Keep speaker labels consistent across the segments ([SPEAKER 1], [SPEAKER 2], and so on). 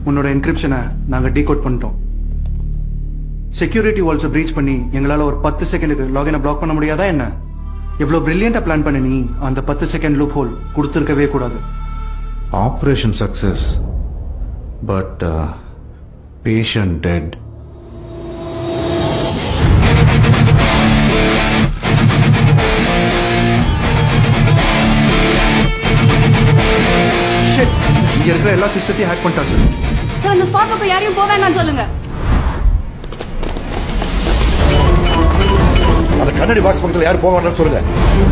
[SPEAKER 1] உன்னோட என்கிரிப்ஷனை நாங்க டீகோட் பண்ணிட்டோம் செக்யூரிட்டி வால்ஸை பிரீச் பண்ணி எங்களால ஒரு பத்து செகண்டுக்கு லாகினை பிளாக் பண்ண முடியாதா என்ன எவ்வளவு பிரில்லியண்டா பிளான் பண்ண நீ அந்த பத்து செகண்ட் லூப் ஹோல் கொடுத்துருக்கவே கூடாது
[SPEAKER 2] operation success but patient dead
[SPEAKER 1] Shit. இங்க இருக்கிற எல்லா சிஸ்டத்தையும் ஹேக் பண்ணிட்டா சார்
[SPEAKER 3] சார் அந்த ஸ்பாட் பக்கம் யாரையும் போக வேண்டாம்னு சொல்லுங்க
[SPEAKER 4] அந்த கண்ணாடி பாக்ஸ் பக்கத்துல யாரும் போக வேண்டாம்னு சொல்லுங்க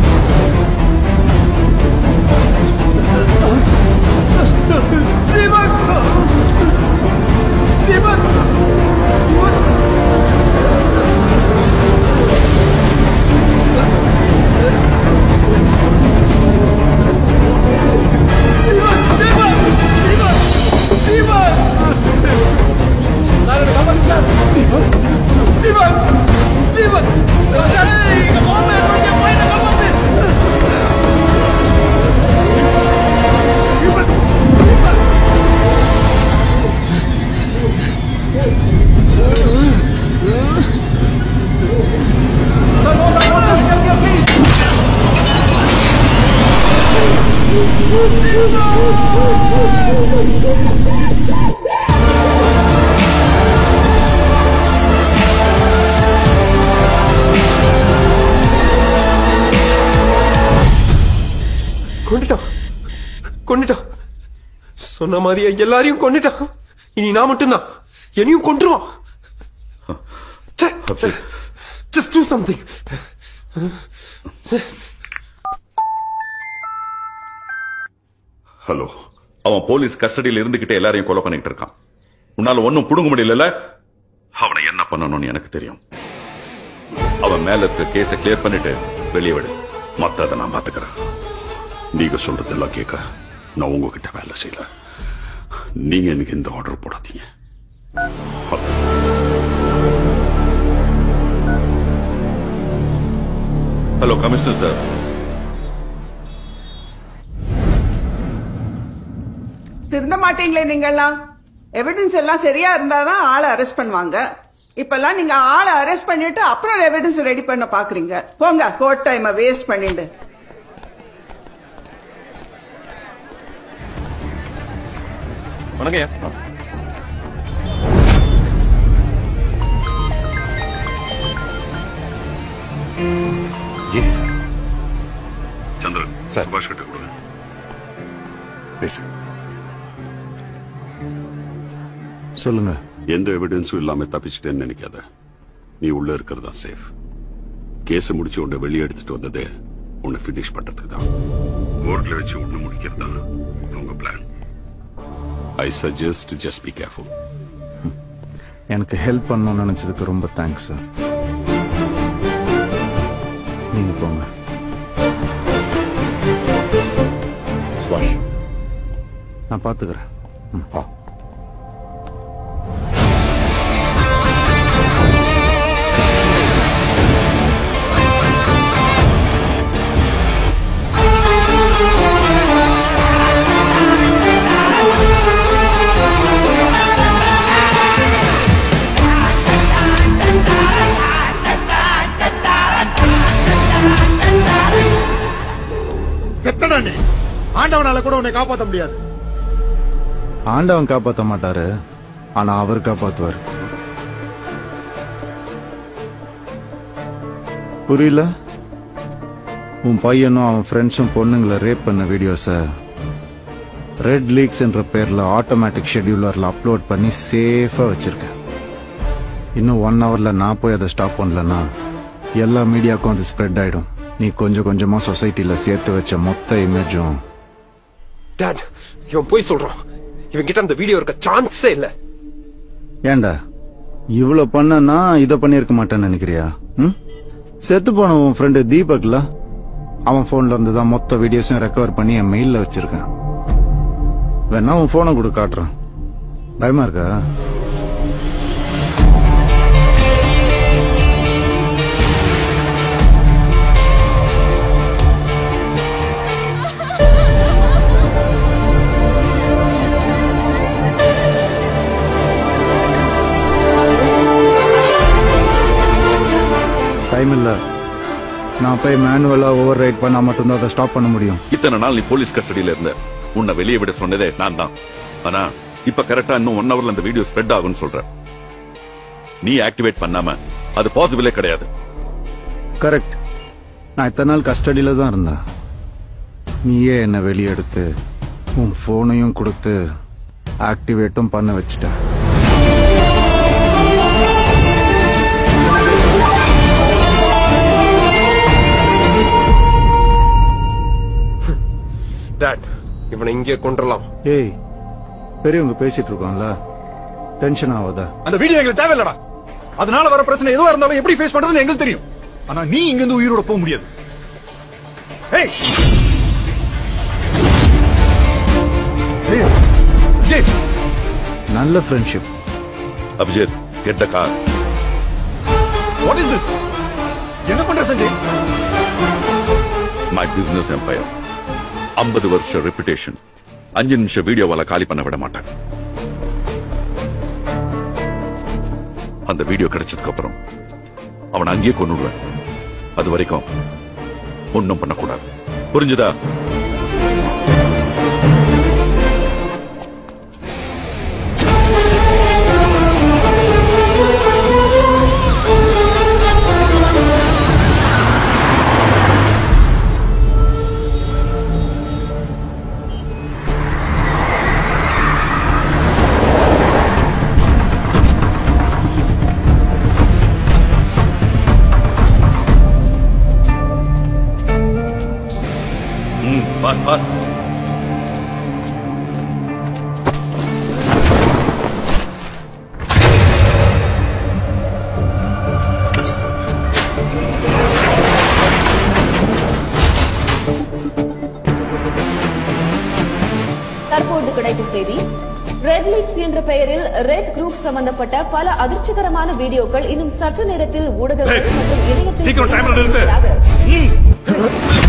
[SPEAKER 5] கொண்டுட்டான் கொண்டுட்டான் சொன்ன மாதிரியே எல்லாரையும் கொண்டுட்டான் இனி நான் மட்டும்தான் என்னையும் கொண்டுருவான் ஜஸ்ட் டூ சம்திங்
[SPEAKER 6] ஹலோ அவன் போலீஸ் கஸ்டடியில் இருந்துகிட்டே எல்லாரையும் கொலை பண்ணிட்டு இருக்கான் உன்னால ஒன்னும் புடுங்க முடியல அவனை என்ன பண்ணணும்னு எனக்கு தெரியும் அவன் மேல இருக்க கேஸ கிளியர் பண்ணிட்டு வெளியே விடு மத்ததை நான் பாத்துக்கிறேன்
[SPEAKER 7] நீங்க சொல்றதெல்லாம் கேட்க நான் உங்ககிட்ட வேலை செய்யல நீங்க எனக்கு இந்த ஆர்டர் போடாதீங்க
[SPEAKER 6] ஹலோ கமிஷனர் சார்
[SPEAKER 8] திருந்த மாட்டீங்களே நீங்கெல்லாம் எவிடன்ஸ் எல்லாம் சரியா இருந்தாதான் ஆளை அரெஸ்ட் பண்ணுவாங்க இப்பெல்லாம் நீங்க ஆளை அரெஸ்ட் பண்ணிட்டு அப்புறம் எவிடன்ஸ் ரெடி பண்ண பாக்குறீங்க போங்க கோர்ட் டைமை வேஸ்ட் பண்ணிட்டு
[SPEAKER 5] வணங்கய்யா
[SPEAKER 7] ஜி சார்
[SPEAKER 6] சந்திரன் சுபாஷ் கிட்ட கொடுங்க
[SPEAKER 7] பேசு
[SPEAKER 2] சொல்லுங்க
[SPEAKER 7] எந்த எவிடன்ஸும் இல்லாம தப்பிச்சிட்டேன்னு நினைக்காத நீ உள்ள இருக்கிறதா சேஃப் கேஸ் முடிச்சு உன்னை வெளியே எடுத்துட்டு வந்ததே உன்னை பினிஷ் பண்றதுக்கு தான் கோர்ட்ல வச்சு உன்னை முடிக்கிறது தான் உங்க plan I suggest just be careful
[SPEAKER 2] எனக்கு ஹெல்ப் பண்ணணும்னு நினைச்சதுக்கு ரொம்ப தேங்க்ஸ் சார் நீங்க போங்க
[SPEAKER 7] சுபாஷ்
[SPEAKER 2] நான் பாத்துக்கிறேன்
[SPEAKER 7] ஆ
[SPEAKER 4] செத்தடா நீ ஆண்டவனால கூட உன்னை காப்பாத்த முடியாது
[SPEAKER 2] ஆண்டவன் காப்பாத்த மாட்டாரு ஆனா அவர் காப்பாத்துவார் புரியல உன் பையனும் அவன் ஃப்ரெண்ட்ஸும் பொண்ணுங்களை ரேப் பண்ண வீடியோஸ ரெட் லீக்ஸ் என்ற பேர்ல ஆட்டோமேட்டிக் ஷெட்யூலர்ல அப்லோட் பண்ணி சேஃபா வச்சிருக்கேன் இன்னும் ஒன் ஹவர்ல நான் போய் அதை ஸ்டாப் பண்ணலன்னா எல்லா மீடியாவுக்கும் அது ஸ்ப்ரெட் ஆயிடும் நீ கொஞ்சம் கொஞ்சமா சொசைட்டில சேர்த்து வச்ச மொத்த இமேஜும்
[SPEAKER 5] டாட் இவன் போய் சொல்றான் இவன் கிட்ட அந்த வீடியோ இருக்க சான்ஸே இல்ல
[SPEAKER 2] ஏண்டா இவ்வளவு பண்ணனா இத பண்ணிருக்க மாட்டேன்னு நினைக்கிறியா ம்? செத்து போன உன் ஃப்ரெண்டு தீபக்ல அவன் போன்ல இருந்து தான் மொத்த வீடியோஸும் ரெக்கவர் பண்ணி என் மெயில்ல வச்சிருக்கேன் வேணா உன் போனை கொடு காட்டுறேன் பயமா இருக்கா நான் போய் மேனுவலா ஓவர் ரைட் பண்ணா மட்டும்தான் அதை ஸ்டாப் பண்ண முடியும்
[SPEAKER 6] இத்தனை நாள் நீ போலீஸ் கஸ்டடியில இருந்த உன்னை வெளியே விட சொன்னதே நான் தான் ஆனா இப்ப கரெக்டா இன்னும் ஒன் ஹவர்ல அந்த வீடியோ ஸ்ப்ரெட் ஆகும்னு சொல்ற நீ ஆக்டிவேட் பண்ணாம அது பாசிபிளே கிடையாது
[SPEAKER 2] கரெக்ட் நான் இத்தனை நாள் கஸ்டடியில தான் இருந்தேன் நீயே என்னை வெளியே எடுத்து உன் போனையும் கொடுத்து ஆக்டிவேட்டும் பண்ண வச்சுட்ட
[SPEAKER 5] டாட் இவனை இங்கே கொன்றலாம்
[SPEAKER 2] ஏய் பெரியவங்க பேசிட்டு இருக்கோம்ல டென்ஷன் ஆகாத
[SPEAKER 4] அந்த வீடியோ எங்களுக்கு தேவையில்லடா அதனால வர பிரச்சனை எதுவா இருந்தாலும் எப்படி ஃபேஸ் பண்றதுன்னு எங்களுக்கு தெரியும் ஆனா நீ இங்க இருந்து உயிரோட போக முடியாது ஏய் ஏய், ஜெய்,
[SPEAKER 2] நல்ல ஃப்ரெண்ட்ஷிப்
[SPEAKER 6] அபிஜித் கெட்ட கார்
[SPEAKER 4] what is this? என்ன பண்ற சஞ்சய்
[SPEAKER 6] மை பிசினஸ் எம்பையர் ஐம்பது வருஷம் ரெப்புடேஷன் அஞ்சு நிமிஷம் வீடியோவால காலி பண்ண விட மாட்டேன் அந்த வீடியோ கிடைச்சதுக்கு அப்புறம் அவனை அங்கேயே கொண்டுடுவேன் அது வரைக்கும் ஒன்னும் பண்ணக்கூடாது புரிஞ்சுதா ம் பாஸ் பாஸ்
[SPEAKER 9] தற்போது கிடைத்த செய்தி ரெட் லீக்ஸ் என்ற பெயரில் ரெட் குரூப் சம்பந்தப்பட்ட பல அதிர்ச்சிகரமான வீடியோக்கள் இன்னும் சற்று நேரத்தில் ஊடகங்கள் மற்றும் இணையத்தில்
[SPEAKER 4] சீக்கிரம் timer நிறுத்து.
[SPEAKER 9] வெளியாவதாக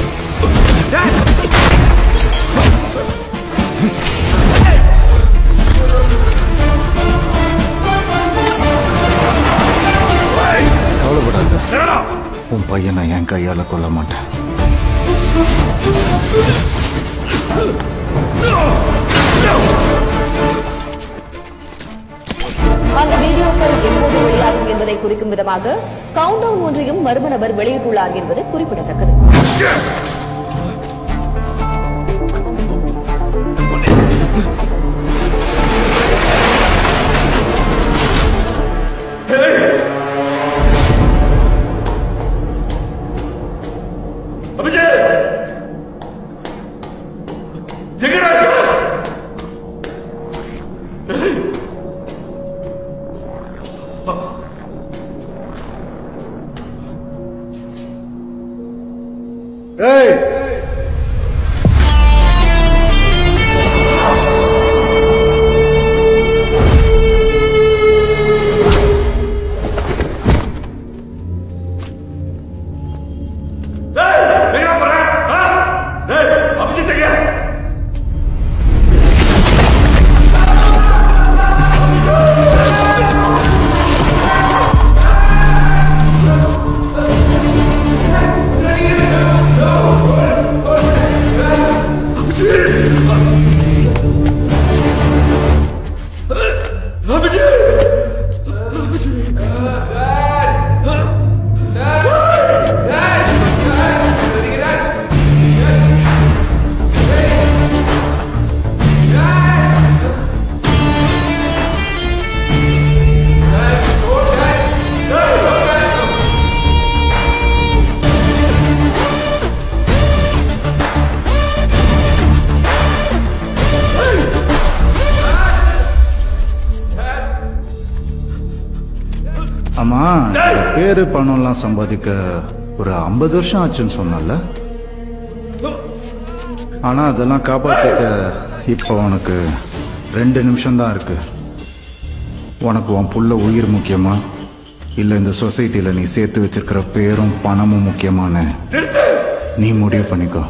[SPEAKER 2] கவலைப்படாத உன் பையனை என் கையால கொல்ல மாட்டேன்
[SPEAKER 9] அந்த வீடியோக்கள் எப்போது வெளியாகும் என்பதை குறிக்கும் விதமாக கவுண்டவுன் ஒன்றையும் மர்ம நபர் வெளியிட்டுள்ளார் என்பது குறிப்பிடத்தக்கது
[SPEAKER 2] ஏய் ஆமா இந்த பேரு பணம்லாம் சம்பாதிக்க ஒரு ஐம்பது வருஷம் ஆச்சுன்னு சொன்னல ஆனா அதெல்லாம் காப்பாத்திக்க இப்போ உனக்கு ரெண்டு நிமிஷம் தான் இருக்கு உனக்கு உன் புள்ள உயிர் முக்கியமா இல்ல இந்த சொசைட்டில நீ சேர்த்து வச்சிருக்கிற பேரும் பணமும் முக்கியமான நீ முடிவு பண்ணிக்கோ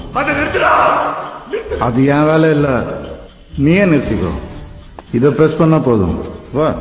[SPEAKER 2] அது என் வேலை இல்ல நீயே நிறுத்திக்கோ இதை பிரஸ் பண்ணா போதும் வா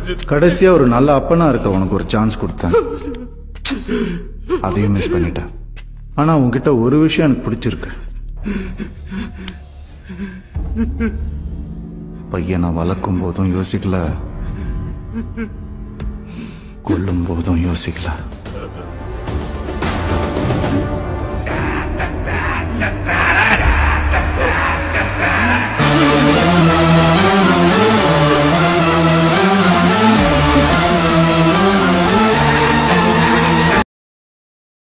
[SPEAKER 5] அபிஜித்
[SPEAKER 2] கடைசியா ஒரு நல்ல அப்பனா இருக்க உனக்கு ஒரு சான்ஸ் கொடுத்தேன் அதையும் மிஸ் பண்ணிட்டேன் ஆனா உன்கிட்ட ஒரு விஷயம் எனக்கு பிடிச்சிருக்கு பையனை வளர்க்கும் போதும் யோசிக்கல கொல்லும் போதும் யோசிக்கல